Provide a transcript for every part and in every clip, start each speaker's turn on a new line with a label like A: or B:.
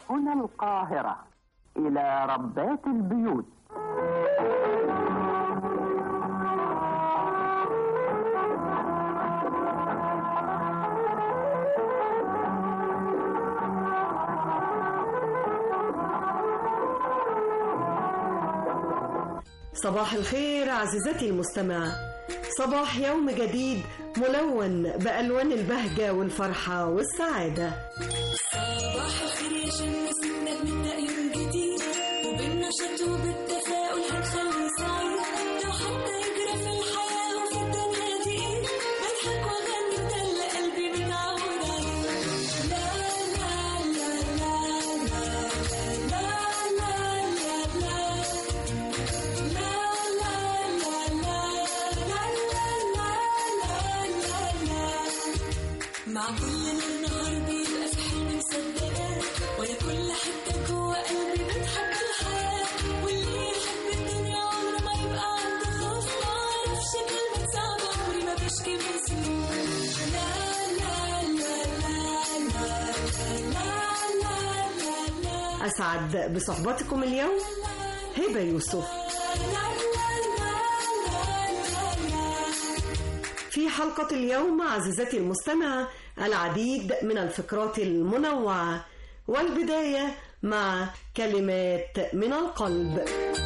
A: هنا القاهرة إلى ربات البيوت
B: صباح الخير عزيزتي المستمعة صباح يوم جديد ملون بألوان البهجة والفرحة والسعادة
C: صباح الخير يا جنة سنة بنبدأ يوم جديد وبالنشاط وبالتفاؤل هنخلي سعيد لو حتى يجرى في الحياة وفي الدنيا دي ايه بضحك واغني وده اللي قلبي متعود عليه لا لا لا لا لا لا لا لا مع كل النهار بيبقى في حلم مصدقاه ويا كل حتة جوه قلبي بتحب الحياة واللي يحب الدنيا عمره ما يبقى عنده خوف معرفش كلمة صعبة عمري ما بشكي من سنين لا لا لا لا لا لا لا لا لا
B: أسعد بصحبتكم اليوم هبة يوسف في حلقة اليوم عزيزتي المستمعة العديد من الفقرات المنوعة والبداية مع كلمات من القلب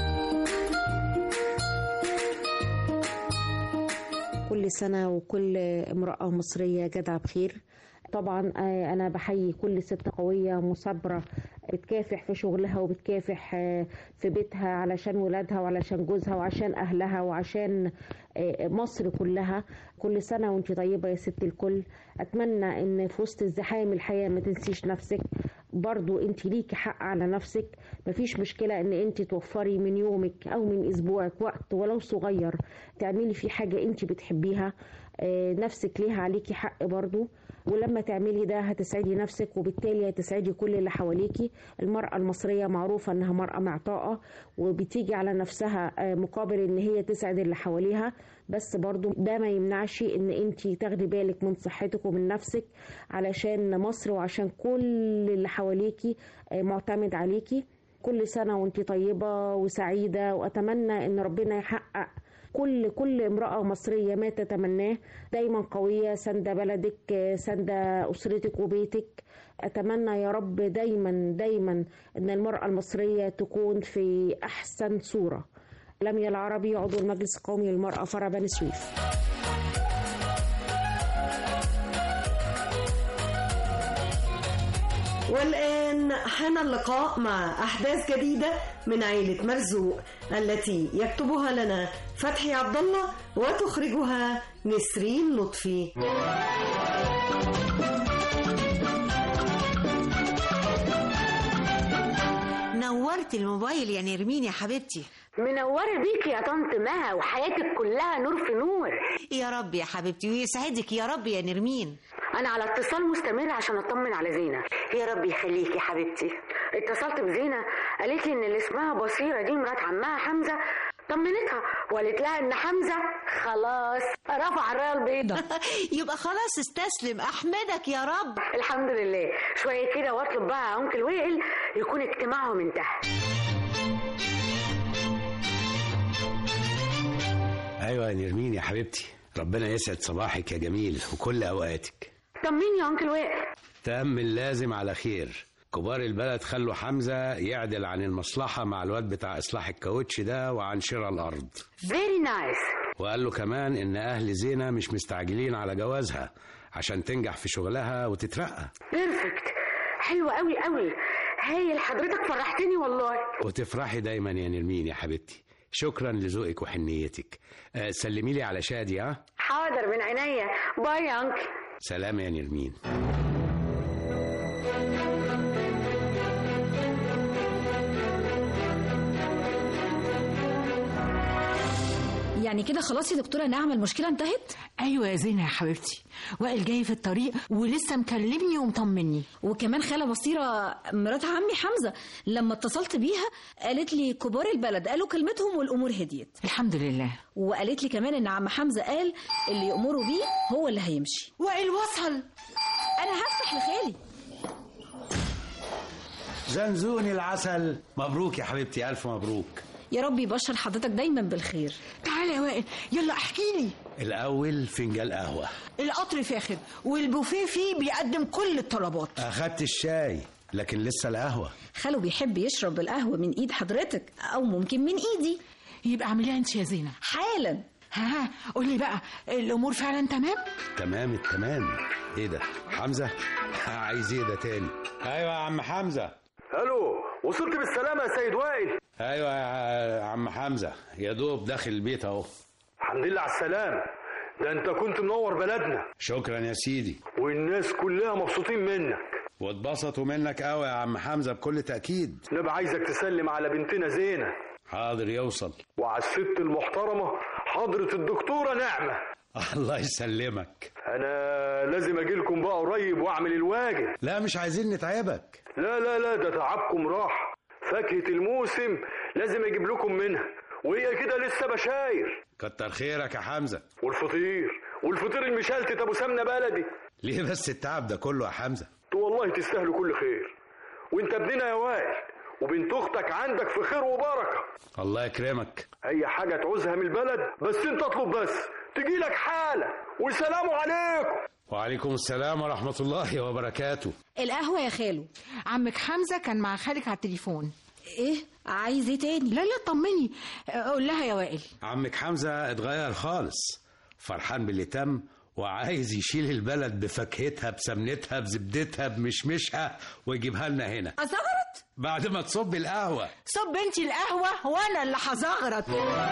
D: كل سنة وكل امرأة مصرية جدعة بخير طبعا آه، أنا بحيي كل ست قوية مثابرة بتكافح في شغلها وبتكافح آه، في بيتها علشان ولادها وعلشان جوزها وعشان أهلها وعشان آه، مصر كلها كل سنة وانت طيبة يا ست الكل أتمنى إن في وسط الزحام الحياة ما تنسيش نفسك برضو انت ليكي حق على نفسك مفيش مشكلة ان انت توفري من يومك او من اسبوعك وقت ولو صغير تعملي فيه حاجة انت بتحبيها آه، نفسك ليها عليكي حق برضو ولما تعملي ده هتسعدي نفسك وبالتالي هتسعدي كل اللي حواليكي المرأة المصرية معروفة انها مرأة معطاءة وبتيجي على نفسها آه، مقابل ان هي تسعد اللي حواليها بس برضو ده ما يمنعش ان انت تاخدي بالك من صحتك ومن نفسك علشان مصر وعشان كل اللي حواليكي آه، معتمد عليكي كل سنة وانت طيبة وسعيدة وأتمنى إن ربنا يحقق كل كل امرأة مصرية ما تتمناه دايما قوية سندة بلدك آه، سندة أسرتك وبيتك أتمنى يا رب دايما دايما إن المرأة المصرية تكون في أحسن صورة لميا العربي عضو المجلس القومي للمرأة فرع بني سويف
B: والآن حان اللقاء مع أحداث جديدة من عيلة مرزوق التي يكتبها لنا فتحي عبد الله وتخرجها نسرين لطفي
E: نورت الموبايل يا نرمين يا حبيبتي
F: منورة بيك يا طنط مها وحياتك كلها نور في نور
E: يا رب يا حبيبتي ويسعدك يا رب يا نرمين
F: أنا على اتصال مستمر عشان أطمن على زينة
E: يا رب يخليكي يا حبيبتي
F: اتصلت بزينة قالت لي إن اللي اسمها بصيرة دي مرات عمها حمزة طمنتها وقالت لها إن حمزة خلاص رفع الراية البيضاء
E: يبقى خلاص استسلم احمدك يا رب
F: الحمد لله شوية كده واطلب بقى أنكل وائل يكون اجتماعهم انتهى
G: ايوه يا نرمين يا حبيبتي ربنا يسعد صباحك يا جميل وكل اوقاتك
F: طمني يا أنكل وائل
G: تأمل لازم على خير كبار البلد خلوا حمزة يعدل عن المصلحة مع الواد بتاع إصلاح الكاوتش ده وعن شراء الأرض
F: فيري نايس
G: وقال له كمان إن أهل زينة مش مستعجلين على جوازها عشان تنجح في شغلها وتترقى
F: بيرفكت حلو قوي قوي هايل حضرتك فرحتني والله
G: وتفرحي دايما يا نرمين يا حبيبتي شكرا لذوقك وحنيتك أه سلمي لي على شادي ها
F: حاضر من عينيا باي يا أنكل
G: سلام يا نرمين
H: يعني كده خلاص يا دكتورة نعمة المشكلة انتهت؟
I: ايوه يا زينة يا حبيبتي وائل جاي في الطريق ولسه مكلمني ومطمني
H: وكمان خالة بصيرة مرات عمي حمزة لما اتصلت بيها قالت لي كبار البلد قالوا كلمتهم والأمور هديت
I: الحمد لله
H: وقالت لي كمان إن عم حمزة قال اللي يأمروا بيه هو اللي هيمشي
I: وائل وصل
H: أنا هفتح لخالي
G: زنزوني العسل مبروك يا حبيبتي الف مبروك
H: يا رب يبشر حضرتك دايما بالخير
I: تعالى يا وائل يلا احكي لي
G: الاول فنجان قهوه
I: القطر فاخر والبوفيه فيه بيقدم كل الطلبات
G: اخدت الشاي لكن لسه القهوه
H: خاله بيحب يشرب القهوة من ايد حضرتك او ممكن من ايدي
I: يبقى اعمليها انت يا زينة
H: حالا
I: ها قولي بقى الامور فعلا تمام
G: تمام التمام ايه ده حمزه عايز ايه ده تاني ايوه يا عم حمزه
J: الو وصلت بالسلامة يا سيد وائل
G: ايوه يا عم حمزه يا دوب داخل البيت اهو
J: الحمد لله على السلامة ده انت كنت منور بلدنا
G: شكرا يا سيدي
J: والناس كلها مبسوطين منك
G: واتبسطوا منك قوي يا عم حمزه بكل تاكيد
J: نبقى عايزك تسلم على بنتنا زينة
G: حاضر يوصل
J: وعلى الست المحترمة حضرة الدكتورة نعمة
G: الله يسلمك
J: انا لازم اجي لكم بقى قريب واعمل الواجب
G: لا مش عايزين نتعبك
J: لا لا لا ده تعبكم راح فاكهة الموسم لازم اجيب لكم منها وهي كده لسه بشاير
G: كتر خيرك يا حمزه
J: والفطير والفطير المشلتت ابو سمنه بلدي
G: ليه بس التعب ده كله يا حمزه
J: انتوا والله تستاهلوا كل خير وانت ابننا يا وائل وبنت اختك عندك في خير وبركه
G: الله يكرمك
J: اي حاجه تعوزها من البلد بس انت اطلب بس تجي لك حاله والسلام عليكم
G: وعليكم السلام ورحمه الله وبركاته
H: القهوة يا خالو
I: عمك حمزة كان مع خالك على التليفون
H: ايه عايز ايه تاني
I: لا لا طمني قول لها يا وائل
G: عمك حمزه اتغير خالص فرحان باللي تم وعايز يشيل البلد بفاكهتها بسمنتها بزبدتها بمشمشها ويجيبها لنا هنا
H: أزغرت
G: بعد ما تصب القهوه
I: صب انت القهوة وانا اللي هزغرط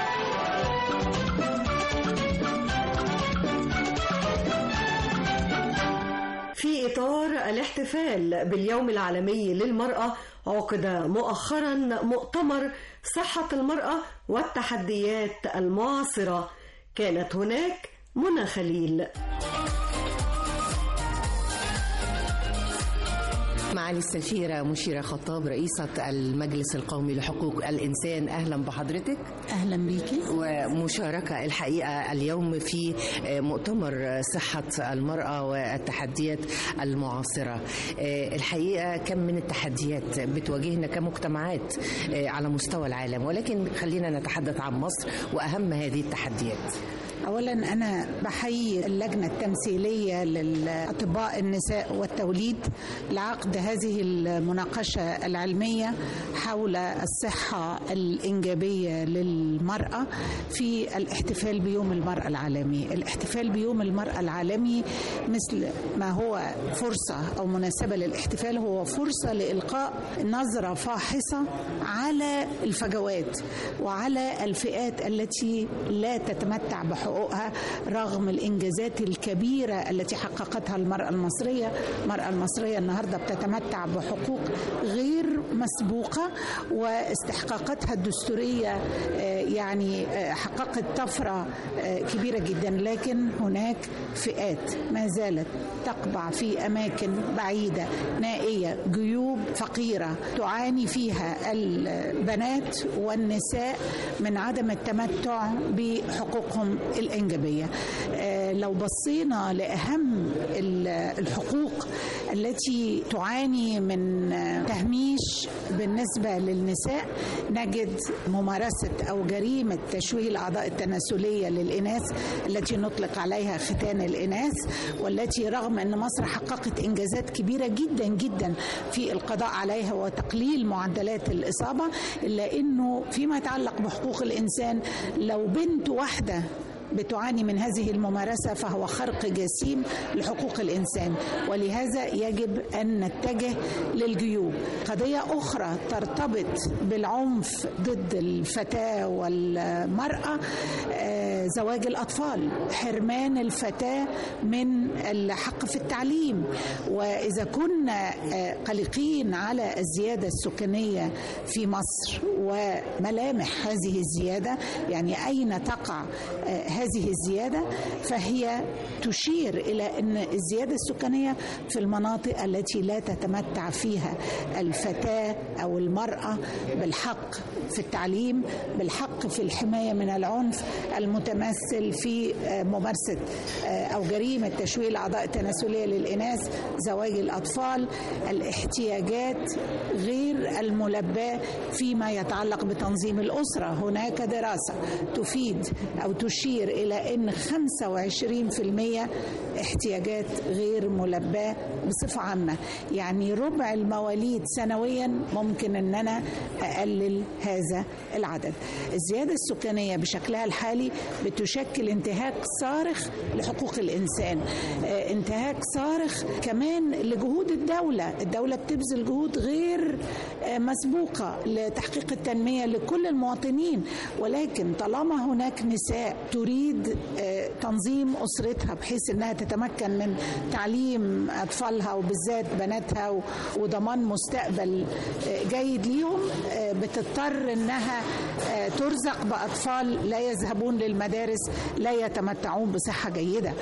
B: في إطار الاحتفال باليوم العالمي للمرأة عقد مؤخرا مؤتمر صحة المرأة والتحديات المعاصرة كانت هناك منى خليل
K: معالي السفيرة مشيرة خطاب رئيسة المجلس القومي لحقوق الإنسان أهلا بحضرتك
L: أهلا بيكي
K: ومشاركة الحقيقة اليوم في مؤتمر صحة المرأة والتحديات المعاصرة الحقيقة كم من التحديات بتواجهنا كمجتمعات على مستوى العالم ولكن خلينا نتحدث عن مصر وأهم هذه التحديات
L: اولا انا بحيي اللجنه التمثيليه للاطباء النساء والتوليد لعقد هذه المناقشه العلميه حول الصحه الانجابيه للمراه في الاحتفال بيوم المراه العالمي الاحتفال بيوم المراه العالمي مثل ما هو فرصه او مناسبه للاحتفال هو فرصه لالقاء نظره فاحصه على الفجوات وعلى الفئات التي لا تتمتع بحقوق حقوقها رغم الانجازات الكبيره التي حققتها المراه المصريه، المراه المصريه النهارده بتتمتع بحقوق غير مسبوقه واستحقاقاتها الدستوريه يعني حققت طفره كبيره جدا لكن هناك فئات ما زالت تقبع في اماكن بعيده نائيه جيوب فقيره تعاني فيها البنات والنساء من عدم التمتع بحقوقهم الإنجابية لو بصينا لأهم الحقوق التي تعاني من تهميش بالنسبة للنساء نجد ممارسة أو جريمة تشويه الأعضاء التناسلية للإناث التي نطلق عليها ختان الإناث والتي رغم أن مصر حققت إنجازات كبيرة جدا جدا في القضاء عليها وتقليل معدلات الإصابة إلا أنه فيما يتعلق بحقوق الإنسان لو بنت واحدة بتعاني من هذه الممارسة فهو خرق جسيم لحقوق الإنسان ولهذا يجب أن نتجه للجيوب قضية أخرى ترتبط بالعنف ضد الفتاة والمرأة زواج الأطفال حرمان الفتاة من الحق في التعليم وإذا كنا قلقين على الزيادة السكانية في مصر وملامح هذه الزيادة يعني أين تقع هذه الزيادة فهي تشير إلى أن الزيادة السكانية في المناطق التي لا تتمتع فيها الفتاة أو المرأة بالحق في التعليم بالحق في الحماية من العنف المتمثل في آه، ممارسة آه، أو جريمة تشويه الأعضاء التناسلية للإناث زواج الأطفال الاحتياجات غير الملباة فيما يتعلق بتنظيم الأسرة هناك دراسة تفيد أو تشير إلى أن 25% احتياجات غير ملباة بصفة عامة يعني ربع المواليد سنويا ممكن أن أنا أقلل هذا العدد الزيادة السكانية بشكلها الحالي بتشكل انتهاك صارخ لحقوق الإنسان آه، انتهاك صارخ كمان لجهود الدولة الدولة بتبذل جهود غير آه، مسبوقة لتحقيق التنمية لكل المواطنين ولكن طالما هناك نساء تريد آه، تنظيم أسرتها بحيث أنها تتمكن من تعليم أطفالها وبالذات بناتها و- وضمان مستقبل آه، جيد ليهم آه، بتضطر أنها آه، ترزق بأطفال لا يذهبون للمدارس لا يتمتعون بصحة جيدة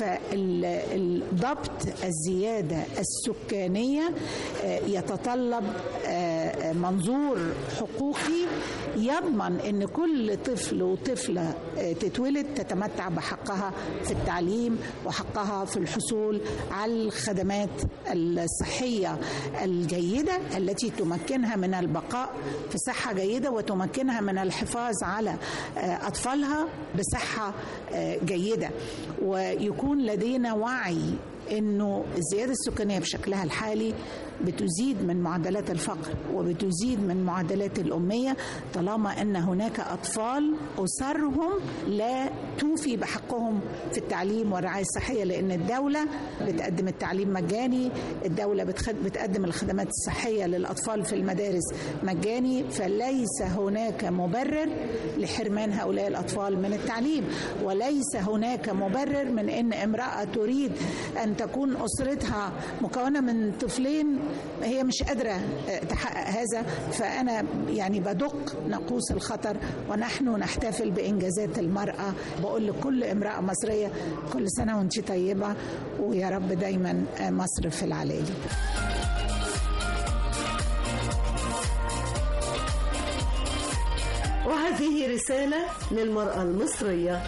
L: فالضبط الزيادة السكانية آه، يتطلب آه، منظور حقوقي يضمن ان كل طفل وطفله آه، تتولد تتمتع بحقها في التعليم وحقها في الحصول على الخدمات الصحيه الجيده التي تمكنها من البقاء في صحه جيده وتمكنها من الحفاظ على آه، اطفالها بصحه آه، جيده ويكون لدينا وعي انه الزياده السكانيه بشكلها الحالي بتزيد من معدلات الفقر وبتزيد من معدلات الاميه طالما ان هناك اطفال اسرهم لا توفي بحقهم في التعليم والرعايه الصحيه لان الدوله بتقدم التعليم مجاني الدوله بتخد- بتقدم الخدمات الصحيه للاطفال في المدارس مجاني فليس هناك مبرر لحرمان هؤلاء الاطفال من التعليم وليس هناك مبرر من ان امراه تريد ان تكون اسرتها مكونه من طفلين هي مش قادره آه، تحقق هذا فانا يعني بدق ناقوس الخطر ونحن نحتفل بانجازات المراه بقول لكل امراه مصريه كل سنه وانت طيبه ويا رب دايما آه، مصر في العلالي
B: وهذه رسالة للمرأة المصرية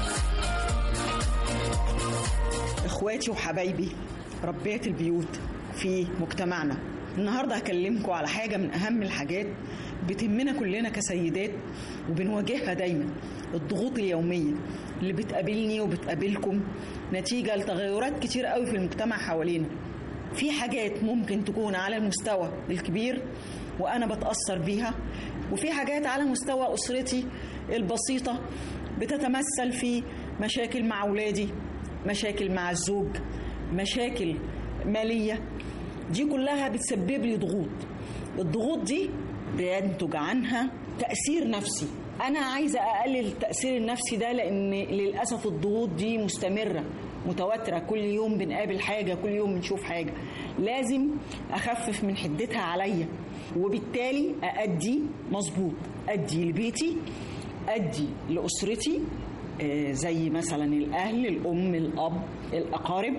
M: اخواتي وحبايبي ربات البيوت في مجتمعنا النهارده هكلمكم على حاجه من اهم الحاجات بتهمنا كلنا كسيدات وبنواجهها دايما الضغوط اليوميه اللي بتقابلني وبتقابلكم نتيجه لتغيرات كتير قوي في المجتمع حوالينا في حاجات ممكن تكون على المستوى الكبير وانا بتاثر بيها وفي حاجات على مستوى اسرتي البسيطه بتتمثل في مشاكل مع اولادي مشاكل مع الزوج مشاكل ماليه دي كلها بتسبب لي ضغوط الضغوط دي بينتج عنها تاثير نفسي انا عايزه اقلل التاثير النفسي ده لان للاسف الضغوط دي مستمره متواتره كل يوم بنقابل حاجه كل يوم بنشوف حاجه لازم اخفف من حدتها عليا وبالتالي أأدي مظبوط أدي لبيتي أدي لأسرتي آه، زي مثلا الأهل الأم الأب الأقارب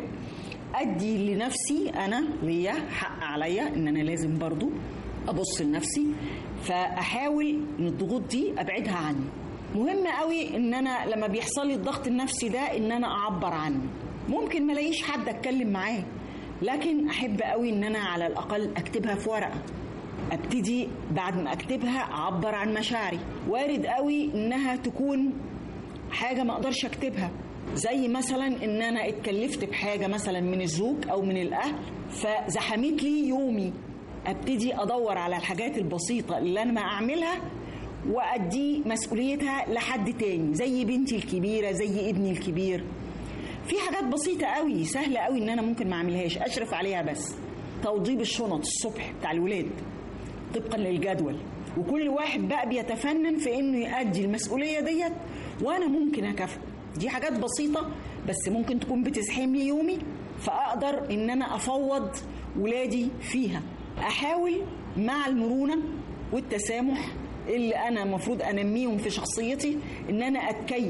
M: أدي لنفسي أنا ليا حق عليا إن أنا لازم برضو أبص لنفسي فأحاول إن الضغوط دي أبعدها عني مهم قوي إن أنا لما بيحصل لي الضغط النفسي ده إن أنا أعبر عنه ممكن ما الاقيش حد أتكلم معاه لكن أحب قوي إن أنا على الأقل أكتبها في ورقة ابتدي بعد ما اكتبها اعبر عن مشاعري وارد قوي انها تكون حاجه ما اقدرش اكتبها زي مثلا ان انا اتكلفت بحاجه مثلا من الزوج او من الاهل فزحمت لي يومي ابتدي ادور على الحاجات البسيطه اللي انا ما اعملها وادي مسؤوليتها لحد تاني زي بنتي الكبيره زي ابني الكبير في حاجات بسيطه قوي سهله قوي ان انا ممكن ما اعملهاش اشرف عليها بس توضيب الشنط الصبح بتاع الولاد طبقا للجدول وكل واحد بقى بيتفنن في انه يؤدي المسؤوليه ديت وانا ممكن اكافئه دي حاجات بسيطه بس ممكن تكون بتزحم لي يومي فاقدر ان انا افوض ولادي فيها احاول مع المرونه والتسامح اللي انا المفروض انميهم في شخصيتي ان انا اتكيف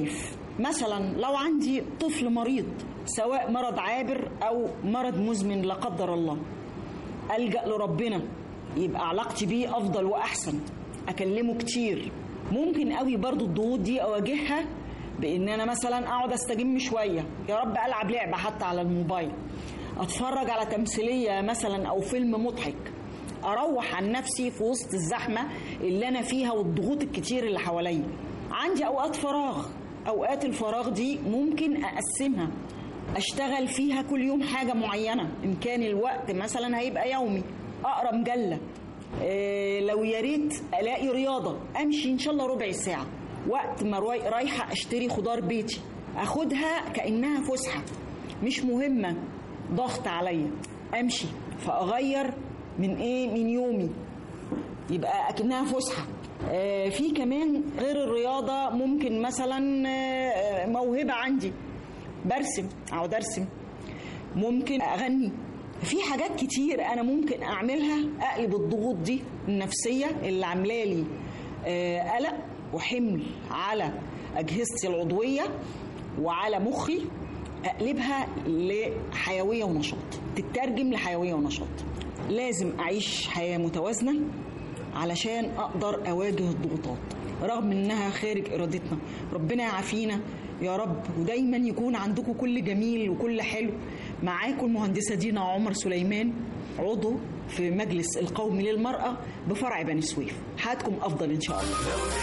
M: مثلا لو عندي طفل مريض سواء مرض عابر او مرض مزمن لا قدر الله الجا لربنا يبقى علاقتي بيه افضل واحسن اكلمه كتير ممكن قوي برضو الضغوط دي اواجهها بان انا مثلا اقعد استجم شويه يا رب العب لعبه حتى على الموبايل اتفرج على تمثيليه مثلا او فيلم مضحك اروح عن نفسي في وسط الزحمه اللي انا فيها والضغوط الكتير اللي حواليا عندي اوقات فراغ اوقات الفراغ دي ممكن اقسمها اشتغل فيها كل يوم حاجه معينه ان كان الوقت مثلا هيبقى يومي اقرا مجله إيه لو يا ريت الاقي رياضه امشي ان شاء الله ربع ساعه وقت ما راي- رايحه اشتري خضار بيتي اخدها كانها فسحه مش مهمه ضغط عليا امشي فاغير من ايه من يومي يبقى اكنها فسحه آه، في كمان غير الرياضه ممكن مثلا آه، موهبه عندي برسم اقعد ارسم ممكن اغني في حاجات كتير انا ممكن اعملها اقلب الضغوط دي النفسيه اللي عامله لي آه، قلق وحمل على اجهزتي العضويه وعلى مخي اقلبها لحيويه ونشاط تترجم لحيويه ونشاط لازم اعيش حياه متوازنه علشان اقدر اواجه الضغوطات رغم انها خارج ارادتنا ربنا يعافينا يا رب ودايما يكون عندكم كل جميل وكل حلو معاكم المهندسه دينا عمر سليمان عضو في مجلس القومي للمراه بفرع بني سويف حياتكم افضل ان شاء الله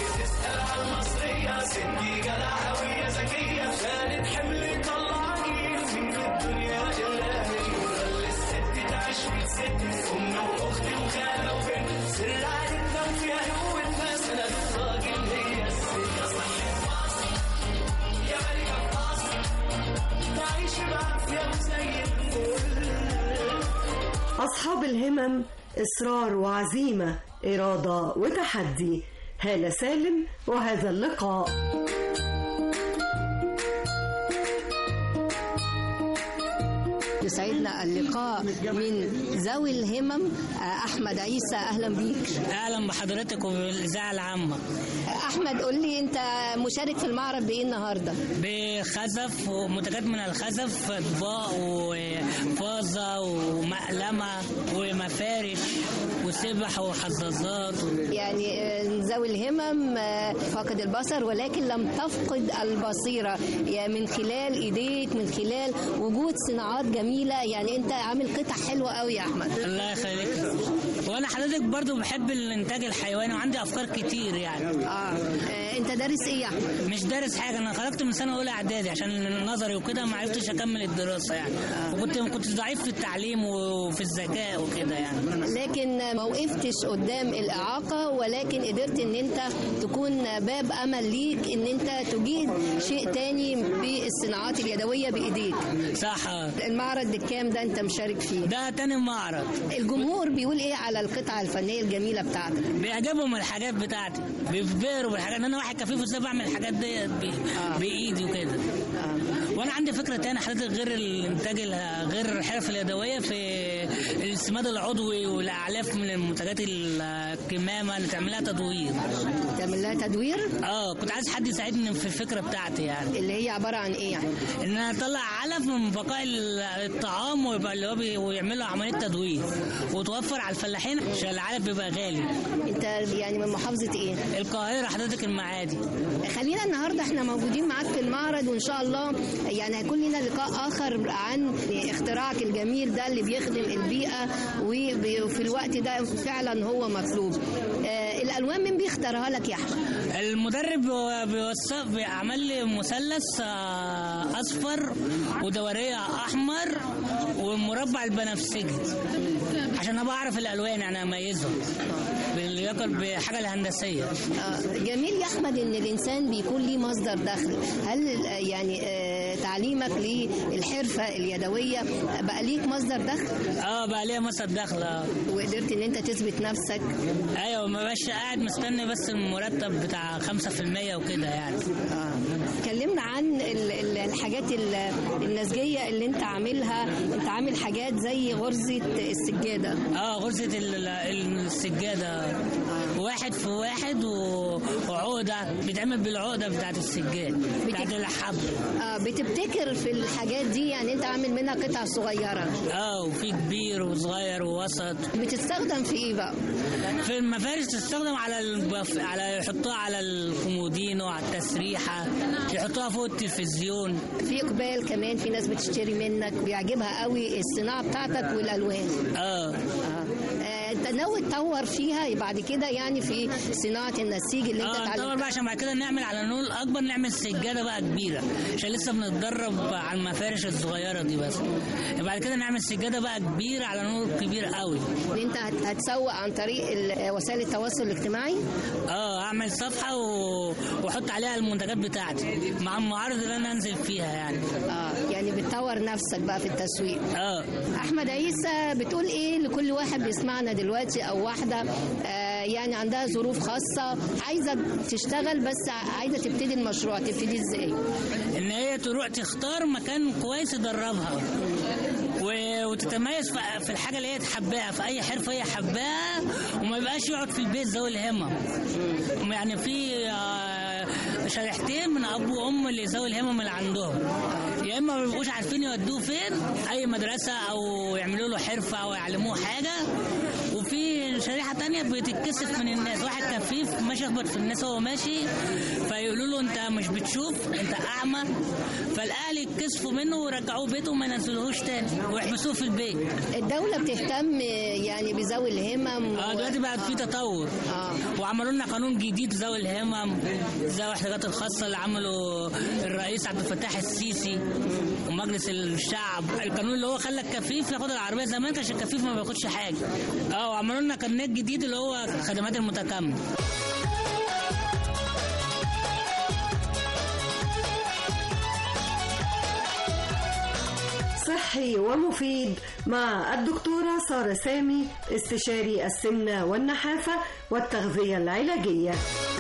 C: المصرية ستي جدعوية ذكية شالت حمل طلعني من في الدنيا إلا هي خلي الست تعيش وتست أم وأخت وخالة وبنت سر عيلتنا وفيها قوتنا سند الراجل هي الست صحة مصر يا ملكة مصر تعيش بعافية وزي الفل
B: أصحاب الهمم إصرار وعزيمة إرادة وتحدي هالة سالم وهذا اللقاء
N: يسعدنا اللقاء من ذوي الهمم آه، احمد عيسى اهلا بيك
O: اهلا بحضرتك وبالاذاعه العامه
N: احمد قول لي انت مشارك في المعرض بايه النهارده
O: بخزف ومنتجات من الخزف اطباق وفازه ومقلمه ومفارش وسبح وحظاظات
N: يعني آه، ذوي الهمم آه، فاقد البصر ولكن لم تفقد البصيره يعني من خلال ايديك من خلال وجود صناعات جميله يعني انت عامل قطع حلوه قوي يا احمد
O: الله يخليك وانا حضرتك برضو بحب الانتاج الحيواني وعندي افكار كتير يعني
N: اه انت دارس ايه يا احمد
O: مش دارس حاجه انا خرجت من سنه اولى اعدادي عشان نظري وكده ما عرفتش اكمل الدراسه يعني وكنت كنت ضعيف في التعليم وفي الذكاء وكده يعني
N: لكن ما وقفتش قدام الإعاقة ولكن قدرت ان انت تكون باب امل ليك ان انت تجيد شيء تاني بالصناعات اليدوية بايديك
O: صح
N: المعرض الكام ده انت مشارك فيه
O: ده تاني معرض
N: الجمهور بيقول ايه على القطعة الفنية الجميلة بتاعتك
O: بيعجبهم الحاجات بتاعتي بيبهروا بالحاجات انا واحد كفيف وازاي بعمل الحاجات دي ب- بايدي وكده وانا عندي فكره تانية حضرتك غير الانتاج ال- غير الحرف اليدويه في السماد العضوي والاعلاف من المنتجات الكمامه اللي تعملها تدوير
N: تعمل لها تدوير
O: اه كنت عايز حد يساعدني في الفكره بتاعتي يعني
N: اللي هي عباره عن ايه يعني
O: ان انا اطلع علف من بقاء ال- الطعام ويبقى اللي هو بي- ويعملوا عمليه تدوير وتوفر على الفلاحين عشان العلف بيبقى غالي
N: انت يعني من محافظه ايه
O: القاهره حضرتك المعادي
N: خلينا النهارده احنا موجودين معاك في المعرض وان شاء الله يعني هيكون لنا لقاء اخر عن اختراعك الجميل ده اللي بيخدم البيئه وبي- وفي الوقت ده فعلا هو مطلوب آه الالوان مين بيختارها لك يا احمد
O: المدرب بيو- بيوصف بيعمل لي مثلث آه، اصفر ودوريه احمر والمربع البنفسجي عشان ابقى اعرف الالوان يعني اميزهم باللياقه بحاجه الهندسيه
N: آه، جميل يا احمد ان الانسان بيكون ليه مصدر دخل هل آه، يعني آه، تعليمك للحرفه اليدويه بقى ليك مصدر دخل
O: اه بقى ليا مصدر دخل اه
N: وقدرت ان انت تثبت نفسك
O: ايوه ما بقاش قاعد مستني بس المرتب بتاع 5% وكده يعني
N: كلمنا عن ال- ال- الحاجات ال- النسجيه اللي انت عاملها انت عامل حاجات زي غرزه السجاده
O: اه غرزه ال- ال- السجاده واحد في واحد و- وعقده بيتعمل بالعقده بتاعت السجاد بتاعت الحب
N: آه بتبتكر في الحاجات دي يعني انت عامل منها قطع صغيره
O: اه وفي كبير وصغير ووسط
N: بتستخدم في ايه بقى
O: في المفارش تستخدم على البف... على يحطوها على الكومودينو على التسريحه يحطوها فوق التلفزيون
N: في اقبال كمان في ناس بتشتري منك بيعجبها قوي الصناعه بتاعتك والالوان
O: اه
N: آه، انت ناوي تطور فيها بعد كده يعني في صناعه النسيج اللي انت
O: اه نطور
N: اتعلمتها
O: بقى عشان بعد كده نعمل على نول اكبر نعمل سجاده بقى كبيره عشان لسه بنتدرب على المفارش الصغيره دي بس بعد كده نعمل سجاده بقى كبيره على نور كبير قوي
N: ان انت هت- هتسوق عن طريق ال- وسائل التواصل الاجتماعي
O: اه اعمل صفحه و... واحط عليها المنتجات بتاعتي مع المعارض اللي انا انزل فيها يعني
N: اه يعني بتطور نفسك بقى في التسويق
O: اه
N: احمد عيسى بتقول ايه لكل واحد بيسمعنا دلوقتي او واحده آه يعني عندها ظروف خاصه عايزه تشتغل بس عايزه تبتدي المشروع تبتدي ازاي
O: ان هي تروح تختار مكان كويس يدربها و- وتتميز في- في الحاجه اللي هي تحبها في اي حرفه هي حباها وما يبقاش يقعد في البيت ذوي الهمم يعني في آه، شريحتين من اب وام اللي ذوي الهمم اللي عندهم يا اما ما بيبقوش عارفين يودوه فين اي مدرسه او يعملوا له حرفه او يعلموه حاجه وفي شريحه تانية بتتكسف من الناس واحد كفيف ماشي يخبط في الناس وهو ماشي فيقولوا له انت مش بتشوف انت اعمى فالاهل يتكسفوا منه ويرجعوه بيته وما ينزلوهوش تاني ويحبسوه في البيت
N: الدوله بتهتم يعني بذوي الهمم
O: اه دلوقتي بقى في تطور وعملوا لنا قانون جديد ذوي الهمم ذوي الاحتياجات الخاصه اللي عمله الرئيس عبد الفتاح السيسي ومجلس الشعب القانون اللي هو خلى الكفيف ياخد العربيه زمان كان الكفيف ما بياخدش حاجه اه وعملوا لنا قانون جديد اللي هو خدمات المتكامله
B: صحي ومفيد مع الدكتورة سارة سامي استشاري السمنة والنحافة والتغذية العلاجية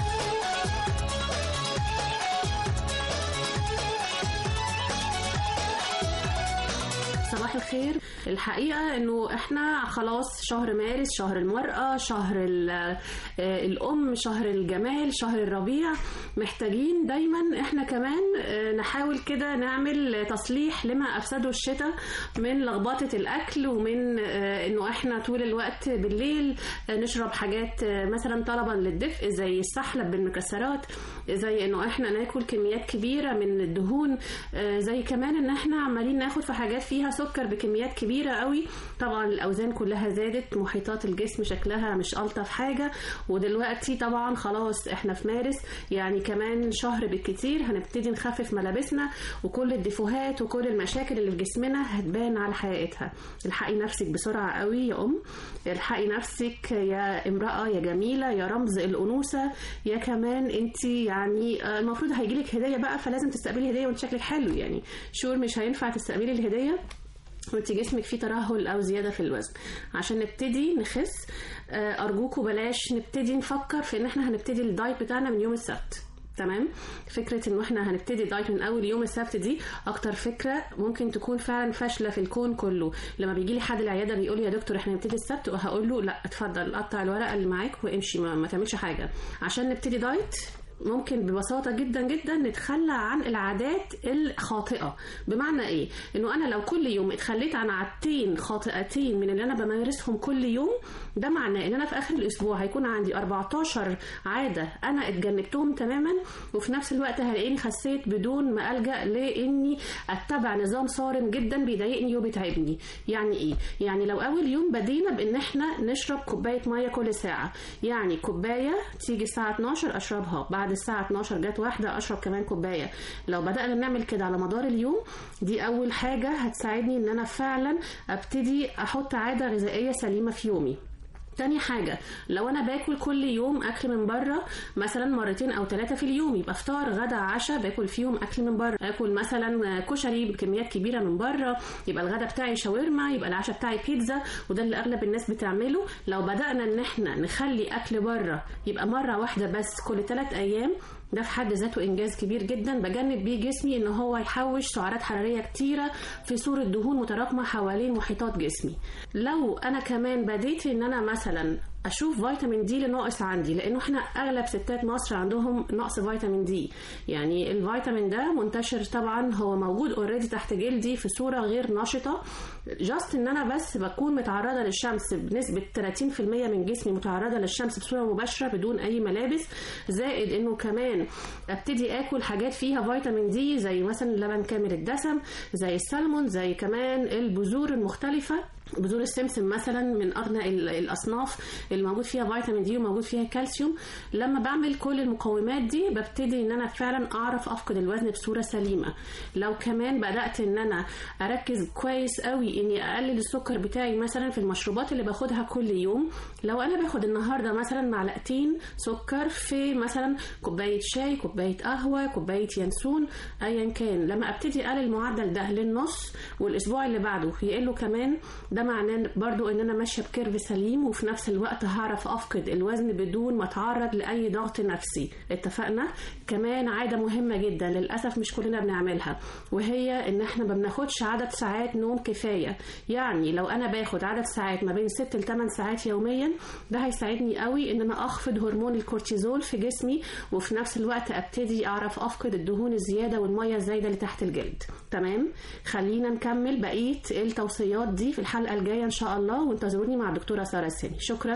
P: صباح الخير الحقيقة انه احنا خلاص شهر مارس شهر المرأة شهر ال- آه، الام شهر الجمال شهر الربيع محتاجين دايما احنا كمان آه، نحاول كده نعمل تصليح لما افسده الشتاء من لخبطة الاكل ومن آه، انه احنا طول الوقت بالليل آه، نشرب حاجات آه، مثلا طلبا للدفء زي السحلب بالمكسرات زي انه احنا ناكل كميات كبيرة من الدهون آه، زي كمان ان احنا عمالين ناخد في حاجات فيها سكر بكميات كبيرة قوي طبعا الاوزان كلها زادت محيطات الجسم شكلها مش الطف حاجة ودلوقتي طبعا خلاص احنا في مارس يعني كمان شهر بالكتير هنبتدي نخفف ملابسنا وكل الديفوهات وكل المشاكل اللي في جسمنا هتبان على حقيقتها الحقي نفسك بسرعة قوي يا ام الحقي نفسك يا امرأة يا جميلة يا رمز الأنوثة يا كمان انت يعني آه، المفروض هيجيلك هدية بقى فلازم تستقبلي هدية وانت شكلك حلو يعني شور مش هينفع تستقبلي الهدية وانت جسمك فيه ترهل او زياده في الوزن عشان نبتدي نخس آه، ارجوكوا بلاش نبتدي نفكر في ان احنا هنبتدي الدايت بتاعنا من يوم السبت تمام فكرة انه احنا هنبتدي دايت من اول يوم السبت دي اكتر فكرة ممكن تكون فعلا فاشلة في الكون كله لما بيجي لي حد العيادة بيقول لي يا دكتور احنا هنبتدي السبت وهقول له لا اتفضل قطع الورقة اللي معاك وامشي ما, ما تعملش حاجة عشان نبتدي دايت ممكن ببساطة جدا جدا نتخلى عن العادات الخاطئة بمعنى ايه انه انا لو كل يوم اتخليت عن عادتين خاطئتين من اللي انا بمارسهم كل يوم ده معناه ان انا في اخر الاسبوع هيكون عندي 14 عادة انا اتجنبتهم تماما وفي نفس الوقت هلاقيني خسيت بدون ما الجا لاني اتبع نظام صارم جدا بيضايقني وبيتعبني يعني ايه يعني لو اول يوم بدينا بان احنا نشرب كوبايه ميه كل ساعه يعني كوبايه تيجي الساعه 12 اشربها بعد الساعه 12 جت واحده اشرب كمان كوبايه لو بدانا نعمل كده على مدار اليوم دي اول حاجه هتساعدني ان انا فعلا ابتدي احط عاده غذائيه سليمه في يومي تاني حاجة لو أنا باكل كل يوم أكل من بره مثلا مرتين أو ثلاثة في اليوم يبقى فطار غدا عشاء باكل فيهم أكل من بره آكل مثلا كشري بكميات كبيرة من بره يبقى الغدا بتاعي شاورما يبقى العشاء بتاعي بيتزا وده اللي أغلب الناس بتعمله لو بدأنا إن إحنا نخلي أكل بره يبقى مرة واحدة بس كل ثلاث أيام ده في حد ذاته انجاز كبير جدا بجنب بيه جسمي ان هو يحوش سعرات حراريه كتيره في صوره دهون متراكمه حوالين محيطات جسمي لو انا كمان بديت ان انا مثلا اشوف فيتامين دي اللي ناقص عندي لانه احنا اغلب ستات مصر عندهم نقص فيتامين دي يعني الفيتامين ده منتشر طبعا هو موجود اوريدي تحت جلدي في صوره غير نشطه جاست ان انا بس بكون متعرضه للشمس بنسبه 30% من جسمي متعرضه للشمس بصوره مباشره بدون اي ملابس زائد انه كمان ابتدي اكل حاجات فيها فيتامين دي زي مثلا اللبن كامل الدسم زي السلمون زي كمان البذور المختلفه بذور السمسم مثلا من ارنى ال- الاصناف اللي موجود فيها فيتامين دي وموجود فيها كالسيوم لما بعمل كل المقومات دي ببتدي ان انا فعلا اعرف افقد الوزن بصوره سليمه لو كمان بدات ان انا اركز كويس قوي اني اقلل السكر بتاعي مثلا في المشروبات اللي باخدها كل يوم لو انا باخد النهارده مثلا معلقتين سكر في مثلا كوبايه شاي كوبايه قهوه كوبايه ينسون ايا كان لما ابتدي اقلل المعدل ده للنص والاسبوع اللي بعده يقله كمان ده معناه برضو ان انا ماشيه بكيرف سليم وفي نفس الوقت هعرف افقد الوزن بدون ما اتعرض لاي ضغط نفسي اتفقنا كمان عاده مهمه جدا للاسف مش كلنا بنعملها وهي ان احنا ما بناخدش عدد ساعات نوم كفايه يعني لو انا باخد عدد ساعات ما بين 6 ل 8 ساعات يوميا ده هيساعدني قوي ان انا اخفض هرمون الكورتيزول في جسمي وفي نفس الوقت ابتدي اعرف افقد الدهون الزياده والميه الزايده اللي تحت الجلد تمام خلينا نكمل بقيه التوصيات دي في الحلقه الجايه ان شاء الله وانتظروني مع الدكتوره ساره السامي شكرا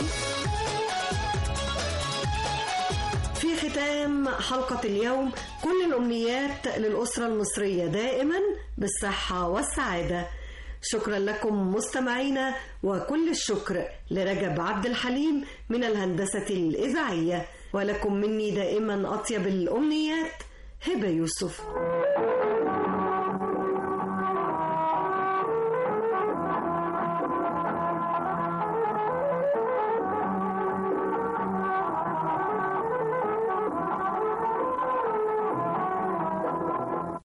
B: في ختام حلقة اليوم كل الأمنيات للأسرة المصرية دائما بالصحة والسعادة شكرا لكم مستمعينا وكل الشكر لرجب عبد الحليم من الهندسة الإذاعية ولكم مني دائما أطيب الأمنيات هبة يوسف